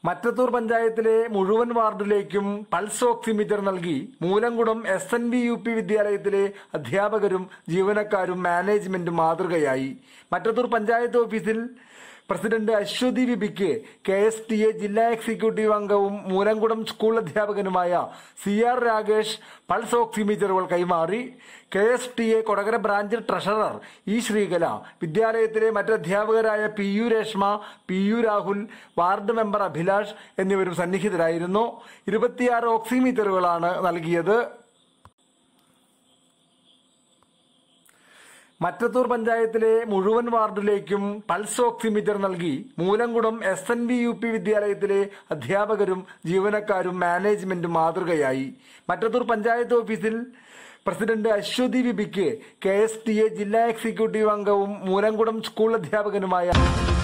മറ്റത്തൂർ പഞ്ചായത്തിലെ മുഴുവൻ വാർഡിലേക്കും pulse oximeter നൽകി Moolamkulam S N B U P വിദ്യാലയത്തിലെ അധ്യാപകരും ജീവനക്കാരും മാനേജ്മെന്റും മാതൃകയായി മറ്റത്തൂർ പഞ്ചായത്ത് ഓഫീസിൽ പ്രസിഡന്റ് അശ്വതി വിപിക്ക് കെ എസ് ടി എ ജില്ലാ എക്സിക്യൂട്ടീവ് അംഗവും മൂലംകുളം സ്കൂൾ അധ്യാപകനുമായ സി ആർ രാകേഷ് പൾസ് ഓക്സിമീറ്ററുകൾ കൈമാറി K S T A Kodakara branch treasurer E Sreekala വിദ്യാലയത്തിലെ മറ്റ് അധ്യാപകരായ P U Reshma P U Rahul ward member Abhilash എന്നിവരും സന്നിഹിതരായിരുന്നു ഇരുപത്തിയാറ് ഓക്സിമീറ്ററുകളാണ് നൽകിയത് മറ്റത്തൂർ പഞ്ചായത്തിലെ മുഴുവൻ വാർഡിലേക്കും പൾസ് ഓക്സിമീറ്റർ നൽകി Moolamkulam S N B U P വിദ്യാലയത്തിലെ അധ്യാപകരും ജീവനക്കാരും മാനേജ്മെന്റും മാതൃകയായി മറ്റത്തൂർ പഞ്ചായത്ത് ഓഫീസിൽ പ്രസിഡന്റ് അശ്വതി വിപിക്ക് കെ എസ് ടി എ ജില്ലാ എക്സിക്യൂട്ടീവ് അംഗവും മൂലംകുളം സ്കൂൾ അധ്യാപകനുമായ